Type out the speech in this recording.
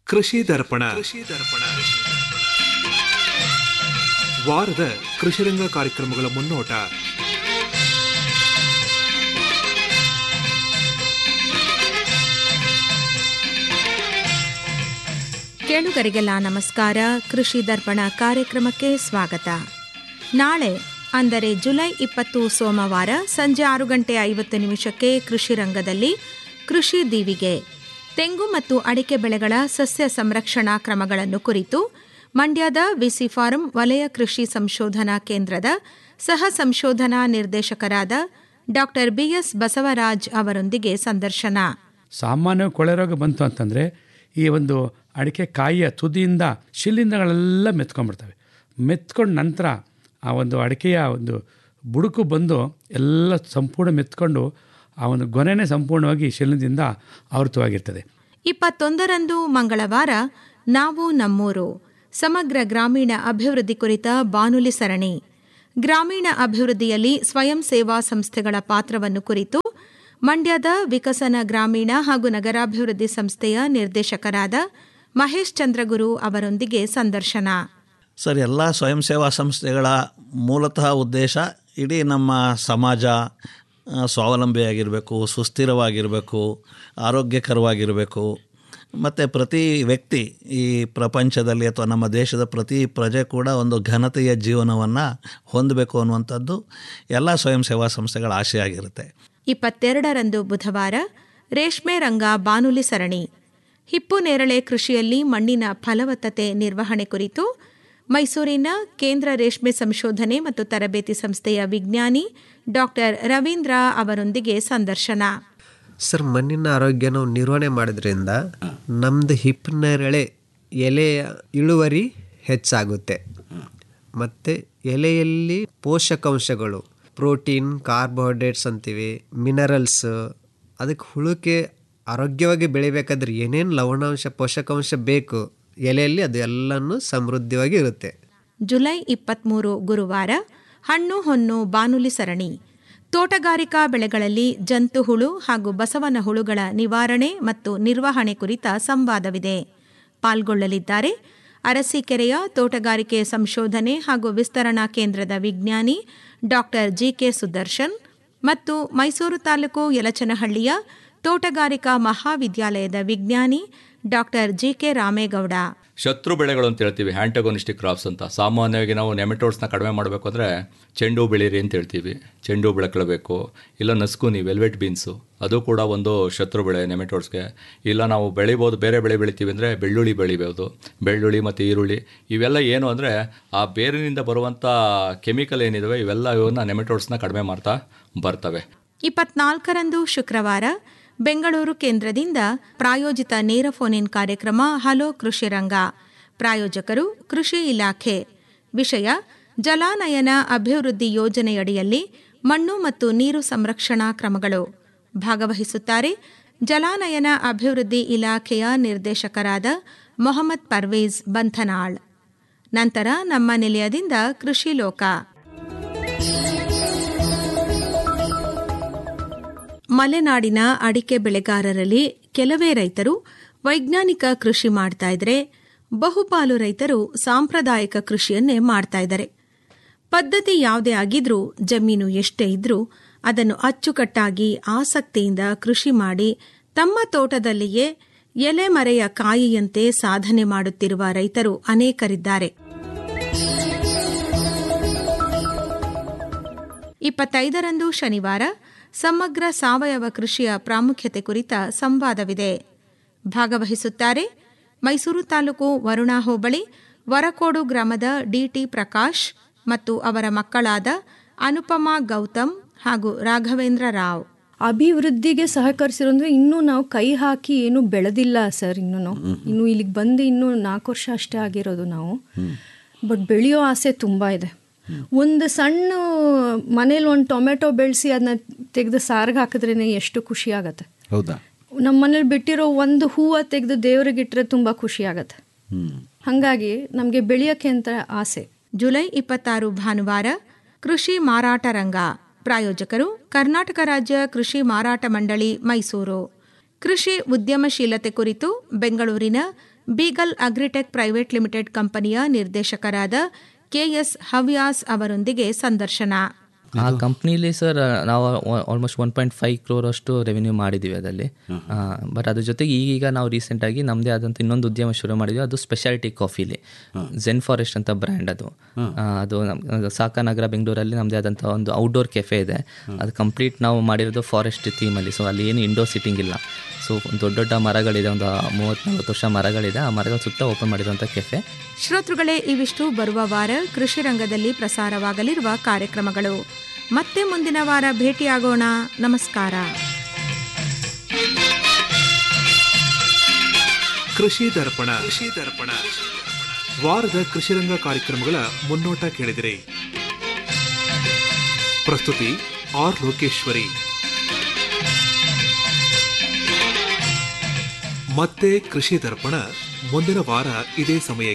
ಕೃಷಿ ದರ್ಪಣ ಕೃಷಿ ದರ್ಪಣ ವಾರದ ಕೃಷಿರಂಗ ಕಾರ್ಯಕ್ರಮಗಳ ಮುನ್ನೋಟ ಕೇಳುಗರಿಗೆಲ್ಲ ನಮಸ್ಕಾರ ಕೃಷಿ ದರ್ಪಣ ಕಾರ್ಯಕ್ರಮಕ್ಕೆ ಸ್ವಾಗತ ನಾಳೆ ಅಂದರೆ ಜುಲೈ ಇಪ್ಪತ್ತು ಸೋಮವಾರ ಸಂಜೆ ಆರು ಗಂಟೆ ಐವತ್ತು ನಿಮಿಷಕ್ಕೆ ಕೃಷಿ ರಂಗದಲ್ಲಿ ಕೃಷಿ ದೀವಿಗೆ ತೆಂಗು ಮತ್ತು ಅಡಿಕೆ ಬೆಳೆಗಳ ಸಸ್ಯ ಸಂರಕ್ಷಣಾ ಕ್ರಮಗಳನ್ನು ಕುರಿತು ಮಂಡ್ಯದ ವಿಸಿ ಫಾರಂ ವಲಯ ಕೃಷಿ ಸಂಶೋಧನಾ ಕೇಂದ್ರದ ಸಹ ಸಂಶೋಧನಾ ನಿರ್ದೇಶಕರಾದ ಡಾಕ್ಟರ್ ಬಿಎಸ್ ಬಸವರಾಜ್ ಅವರೊಂದಿಗೆ ಸಂದರ್ಶನ ಸಾಮಾನ್ಯ ಕೊಳೆ ರೋಗ ಬಂತು ಅಂತಂದರೆ ಈ ಒಂದು ಅಡಿಕೆ ಕಾಯಿಯ ತುದಿಯಿಂದ ಶಿಲೀಂಧ್ರಗಳೆಲ್ಲ ಮೆತ್ಕೊಂಡ್ಬಿಡ್ತವೆ ಮೆತ್ಕೊಂಡ ನಂತರ ಆ ಒಂದು ಅಡಿಕೆಯ ಒಂದು ಬುಡುಕು ಬಂದು ಎಲ್ಲ ಸಂಪೂರ್ಣ ಮೆತ್ಕೊಂಡು ಆ ಒಂದು ಗೊನೆನೇ ಸಂಪೂರ್ಣವಾಗಿ ಶಿಲೀಂಧ್ರದಿಂದ ಆವೃತವಾಗಿರ್ತದೆ ಇಪ್ಪತ್ತೊಂದರಂದು ಮಂಗಳವಾರ ನಾವು ನಮ್ಮೂರು ಸಮಗ್ರ ಗ್ರಾಮೀಣ ಅಭಿವೃದ್ಧಿ ಕುರಿತ ಬಾನುಲಿ ಸರಣಿ ಗ್ರಾಮೀಣ ಅಭಿವೃದ್ಧಿಯಲ್ಲಿ ಸ್ವಯಂ ಸೇವಾ ಸಂಸ್ಥೆಗಳ ಪಾತ್ರವನ್ನು ಕುರಿತು ಮಂಡ್ಯದ ವಿಕಸನ ಗ್ರಾಮೀಣ ಹಾಗೂ ನಗರಾಭಿವೃದ್ಧಿ ಸಂಸ್ಥೆಯ ನಿರ್ದೇಶಕರಾದ ಮಹೇಶ್ ಚಂದ್ರಗುರು ಅವರೊಂದಿಗೆ ಸಂದರ್ಶನ ಸರ್ ಎಲ್ಲ ಸ್ವಯಂ ಸೇವಾ ಸಂಸ್ಥೆಗಳ ಮೂಲತಃ ಉದ್ದೇಶ ಇಡೀ ನಮ್ಮ ಸಮಾಜ ಆ, ಸ್ವಾವಲಂಬಿಯಾಗಿರಬೇಕು ಸುಸ್ಥಿರವಾಗಿರಬೇಕು ಆರೋಗ್ಯಕರವಾಗಿರಬೇಕು ಮತ್ತು ಪ್ರತಿ ವ್ಯಕ್ತಿ ಈ ಪ್ರಪಂಚದಲ್ಲಿ ಅಥವಾ ನಮ್ಮ ದೇಶದ ಪ್ರತಿ ಪ್ರಜೆ ಕೂಡ ಒಂದು ಘನತೆಯ ಜೀವನವನ್ನು ಹೊಂದಬೇಕು ಅನ್ನುವಂಥದ್ದು ಎಲ್ಲ ಸ್ವಯಂ ಸೇವಾ ಸಂಸ್ಥೆಗಳ ಆಶೆ ಆಗಿರುತ್ತೆ ಇಪ್ಪತ್ತೆರಡರಂದು ಬುಧವಾರ ರೇಷ್ಮೆ ರಂಗ ಬಾನುಲಿ ಸರಣಿ ಹಿಪ್ಪು ನೇರಳೆ ಕೃಷಿಯಲ್ಲಿ ಮಣ್ಣಿನ ಫಲವತ್ತತೆ ನಿರ್ವಹಣೆ ಕುರಿತು ಮೈಸೂರಿನ ಕೇಂದ್ರ ರೇಷ್ಮೆ ಸಂಶೋಧನೆ ಮತ್ತು ತರಬೇತಿ ಸಂಸ್ಥೆಯ ವಿಜ್ಞಾನಿ ಡಾಕ್ಟರ್ ರವೀಂದ್ರ ಅವರೊಂದಿಗೆ ಸಂದರ್ಶನ ಸರ್ ಮಣ್ಣಿನ ಆರೋಗ್ಯ ನಾವು ನಿರ್ವಹಣೆ ಮಾಡೋದ್ರಿಂದ ನಮ್ಮದು ಹಿಪ್ ನೇರಳೆ ಎಲೆಯ ಇಳುವರಿ ಹೆಚ್ಚಾಗುತ್ತೆ ಮತ್ತು ಎಲೆಯಲ್ಲಿ ಪೋಷಕಾಂಶಗಳು ಪ್ರೋಟೀನ್ ಕಾರ್ಬೋಹೈಡ್ರೇಟ್ಸ್ ಅಂತೀವಿ ಮಿನರಲ್ಸ್ ಅದಕ್ಕೆ ಹುಳುಕೆ ಆರೋಗ್ಯವಾಗಿ ಬೆಳಿಬೇಕಾದ್ರೆ ಏನೇನು ಲವಣಾಂಶ ಪೋಷಕಾಂಶ ಬೇಕು ಎಲೆಯಲ್ಲಿ ಅದು ಎಲ್ಲನೂ ಸಮೃದ್ಧವಾಗಿ ಇರುತ್ತೆ ಜುಲೈ ಇಪ್ಪತ್ತ್ಮೂರು ಗುರುವಾರ ಹಣ್ಣು ಹೊನ್ನು ಬಾನುಲಿ ಸರಣಿ ತೋಟಗಾರಿಕಾ ಬೆಳೆಗಳಲ್ಲಿ ಜಂತು ಹುಳು ಹಾಗೂ ಬಸವನ ಹುಳುಗಳ ನಿವಾರಣೆ ಮತ್ತು ನಿರ್ವಹಣೆ ಕುರಿತ ಸಂವಾದವಿದೆ ಪಾಲ್ಗೊಳ್ಳಲಿದ್ದಾರೆ ಅರಸೀಕೆರೆಯ ತೋಟಗಾರಿಕೆ ಸಂಶೋಧನೆ ಹಾಗೂ ವಿಸ್ತರಣಾ ಕೇಂದ್ರದ ವಿಜ್ಞಾನಿ ಡಾಕ್ಟರ್ ಜಿಕೆ ಸುದರ್ಶನ್ ಮತ್ತು ಮೈಸೂರು ತಾಲೂಕು ಯಲಚನಹಳ್ಳಿಯ ತೋಟಗಾರಿಕಾ ಮಹಾವಿದ್ಯಾಲಯದ ವಿಜ್ಞಾನಿ ಡಾಕ್ಟರ್ ಜಿಕೆ ರಾಮೇಗೌಡ ಶತ್ರು ಬೆಳೆಗಳು ಅಂತ ಹೇಳ್ತೀವಿ ಹ್ಯಾಂಟಗೋನಿಸ್ಟಿಕ್ ಕ್ರಾಪ್ಸ್ ಅಂತ ಸಾಮಾನ್ಯವಾಗಿ ನಾವು ನೆಮೆಟೋಡ್ಸ್ನ ಕಡಿಮೆ ಮಾಡಬೇಕು ಅಂದರೆ ಚೆಂಡು ಬೆಳೀರಿ ಅಂತ ಹೇಳ್ತೀವಿ ಚೆಂಡು ಬೆಳಕಳಬೇಕು ಇಲ್ಲ ನಸ್ಕುನಿ ವೆಲ್ವೆಟ್ ಬೀನ್ಸು ಅದು ಕೂಡ ಒಂದು ಶತ್ರು ಬೆಳೆ ನೆಮೆಟೋಡ್ಸ್ಗೆ ಇಲ್ಲ ನಾವು ಬೆಳಿಬೋದು ಬೇರೆ ಬೆಳೆ ಬೆಳಿತೀವಿ ಅಂದರೆ ಬೆಳ್ಳುಳ್ಳಿ ಬೆಳಿಬೋದು ಬೆಳ್ಳುಳ್ಳಿ ಮತ್ತು ಈರುಳ್ಳಿ ಇವೆಲ್ಲ ಏನು ಅಂದರೆ ಆ ಬೇರಿನಿಂದ ಬರುವಂಥ ಕೆಮಿಕಲ್ ಏನಿದಾವೆ ಇವೆಲ್ಲ ಇವನ್ನ ನೆಮೆಟೋಡ್ಸ್ನ ಕಡಿಮೆ ಮಾಡ್ತಾ ಬರ್ತವೆ ಇಪ್ಪತ್ನಾಲ್ಕರಂದು ಶುಕ್ರವಾರ ಬೆಂಗಳೂರು ಕೇಂದ್ರದಿಂದ ಪ್ರಾಯೋಜಿತ ನೇರ ಫೋನ್ ಇನ್ ಕಾರ್ಯಕ್ರಮ ಹಲೋ ಕೃಷಿ ರಂಗ ಪ್ರಾಯೋಜಕರು ಕೃಷಿ ಇಲಾಖೆ ವಿಷಯ ಜಲಾನಯನ ಅಭಿವೃದ್ಧಿ ಯೋಜನೆಯಡಿಯಲ್ಲಿ ಮಣ್ಣು ಮತ್ತು ನೀರು ಸಂರಕ್ಷಣಾ ಕ್ರಮಗಳು ಭಾಗವಹಿಸುತ್ತಾರೆ ಜಲಾನಯನ ಅಭಿವೃದ್ಧಿ ಇಲಾಖೆಯ ನಿರ್ದೇಶಕರಾದ ಮೊಹಮ್ಮದ್ ಪರ್ವೇಜ್ ಬಂಥನಾಳ್ ನಂತರ ನಮ್ಮ ನಿಲಯದಿಂದ ಕೃಷಿ ಲೋಕ ಮಲೆನಾಡಿನ ಅಡಿಕೆ ಬೆಳೆಗಾರರಲ್ಲಿ ಕೆಲವೇ ರೈತರು ವೈಜ್ಞಾನಿಕ ಕೃಷಿ ಮಾಡ್ತಾ ಇದ್ರೆ ಬಹುಪಾಲು ರೈತರು ಸಾಂಪ್ರದಾಯಿಕ ಕೃಷಿಯನ್ನೇ ಮಾಡ್ತಾ ಇದ್ದಾರೆ ಪದ್ಧತಿ ಯಾವುದೇ ಆಗಿದ್ರೂ ಜಮೀನು ಎಷ್ಟೇ ಇದ್ರೂ ಅದನ್ನು ಅಚ್ಚುಕಟ್ಟಾಗಿ ಆಸಕ್ತಿಯಿಂದ ಕೃಷಿ ಮಾಡಿ ತಮ್ಮ ತೋಟದಲ್ಲಿಯೇ ಎಲೆಮರೆಯ ಕಾಯಿಯಂತೆ ಸಾಧನೆ ಮಾಡುತ್ತಿರುವ ರೈತರು ಅನೇಕರಿದ್ದಾರೆ ಇಪ್ಪತ್ತೈದರಂದು ಶನಿವಾರ ಸಮಗ್ರ ಸಾವಯವ ಕೃಷಿಯ ಪ್ರಾಮುಖ್ಯತೆ ಕುರಿತ ಸಂವಾದವಿದೆ ಭಾಗವಹಿಸುತ್ತಾರೆ ಮೈಸೂರು ತಾಲೂಕು ವರುಣಾ ಹೋಬಳಿ ವರಕೋಡು ಗ್ರಾಮದ ಡಿಟಿ ಪ್ರಕಾಶ್ ಮತ್ತು ಅವರ ಮಕ್ಕಳಾದ ಅನುಪಮಾ ಗೌತಮ್ ಹಾಗೂ ರಾಘವೇಂದ್ರ ರಾವ್ ಅಭಿವೃದ್ಧಿಗೆ ಸಹಕರಿಸಿರೋ ಅಂದ್ರೆ ಇನ್ನೂ ನಾವು ಕೈ ಹಾಕಿ ಏನು ಬೆಳೆದಿಲ್ಲ ಸರ್ ಇನ್ನೂ ಇನ್ನು ಇಲ್ಲಿಗೆ ಬಂದು ಇನ್ನೂ ನಾಲ್ಕು ವರ್ಷ ಅಷ್ಟೇ ಆಗಿರೋದು ನಾವು ಬಟ್ ಬೆಳೆಯೋ ಆಸೆ ತುಂಬ ಇದೆ ಒಂದು ಸಣ್ಣ ಮನೇಲಿ ಒಂದು ಟೊಮೆಟೊ ಬೆಳೆಸಿ ಅದನ್ನ ತೆಗೆದು ಸಾರಿಗೆ ಹಾಕಿದ್ರೇ ಎಷ್ಟು ಖುಷಿ ಆಗತ್ತೆ ಹೌದಾ ನಮ್ಮ ಮನೇಲಿ ಬಿಟ್ಟಿರೋ ಒಂದು ಹೂವು ತೆಗೆದು ದೇವ್ರಿಗೆ ಇಟ್ಟರೆ ತುಂಬ ಖುಷಿ ಆಗತ್ತೆ ಹಾಗಾಗಿ ನಮಗೆ ಬೆಳೆಯೋಕ್ಕೆ ಅಂತ ಆಸೆ ಜುಲೈ ಇಪ್ಪತ್ತಾರು ಭಾನುವಾರ ಕೃಷಿ ಮಾರಾಟ ರಂಗ ಪ್ರಾಯೋಜಕರು ಕರ್ನಾಟಕ ರಾಜ್ಯ ಕೃಷಿ ಮಾರಾಟ ಮಂಡಳಿ ಮೈಸೂರು ಕೃಷಿ ಉದ್ಯಮಶೀಲತೆ ಕುರಿತು ಬೆಂಗಳೂರಿನ ಬೀಗಲ್ ಅಗ್ರಿಟೆಕ್ ಪ್ರೈವೇಟ್ ಲಿಮಿಟೆಡ್ ಕಂಪನಿಯ ನಿರ್ದೇಶಕರಾದ ಕೆಎಸ್ ಹವ್ಯಾಸ್ ಅವರೊಂದಿಗೆ ಸಂದರ್ಶನ ಆ ಕಂಪ್ನಿಲಿ ಸರ್ ನಾವು almost one point five crore ಅಷ್ಟು ರೆವೆನ್ಯೂ ಮಾಡಿದ್ದೀವಿ ಅದರಲ್ಲಿ ಬಟ್ ಅದ್ರ ಜೊತೆಗೆ ಈಗೀಗ ನಾವು ರೀಸೆಂಟಾಗಿ ನಮ್ಮದೇ ಆದಂಥ ಇನ್ನೊಂದು ಉದ್ಯಮ ಶುರು ಮಾಡಿದ್ವಿ ಅದು ಸ್ಪೆಷಾಲಿಟಿ ಕಾಫಿಲಿ ಜೆನ್ ಫಾರೆಸ್ಟ್ ಅಂತ ಬ್ರ್ಯಾಂಡ್ ಅದು ಆ, ಅದು ನಮ್- ಸಾಕಾನಗರ ಬೆಂಗಳೂರಲ್ಲಿ ನಮ್ಮದೇ ಆದಂಥ ಒಂದು ಔಟ್ಡೋರ್ ಕೆಫೆ ಇದೆ ಅದು ಕಂಪ್ಲೀಟ್ ನಾವು ಮಾಡಿರೋದು ಫಾರೆಸ್ಟ್ ಥೀಮಲ್ಲಿ ಸೊ ಅಲ್ಲಿ ಏನು ಇಂಡೋರ್ ಸಿಟ್ಟಿಂಗ್ ಇಲ್ಲ ಸೊ ದೊಡ್ಡ ದೊಡ್ಡ ಮರಗಳಿದೆ ಒಂದು ಮೂವತ್ತು ನಲ್ವತ್ತು ವರ್ಷ ಮರಗಳಿದೆ ಆ ಮರಗಳ ಸುತ್ತ ಓಪನ್ ಮಾಡಿರೋಂಥ ಕೆಫೆ ಶ್ರೋತೃಗಳೇ ಇವಿಷ್ಟು ಬರುವ ವಾರ ಕೃಷಿ ರಂಗದಲ್ಲಿ ಪ್ರಸಾರವಾಗಲಿರುವ ಕಾರ್ಯಕ್ರಮಗಳು ಮತ್ತೆ ಮುಂದಿನ ವಾರ ಭೇಟಿಯಾಗೋಣ ನಮಸ್ಕಾರ ಕೃಷಿ ದರ್ಪಣ ಕೃಷಿ ದರ್ಪಣ ವಾರದ ಕೃಷಿರಂಗ ಕಾರ್ಯಕ್ರಮಗಳ ಮುನ್ನೋಟ ಕೇಳಿದಿರಿ ಪ್ರಸ್ತುತಿ ಆರ್ ಲೋಕೇಶ್ವರಿ ಮತ್ತೆ ಕೃಷಿ ದರ್ಪಣ ಮುಂದಿನ ವಾರ ಇದೇ ಸಮಯ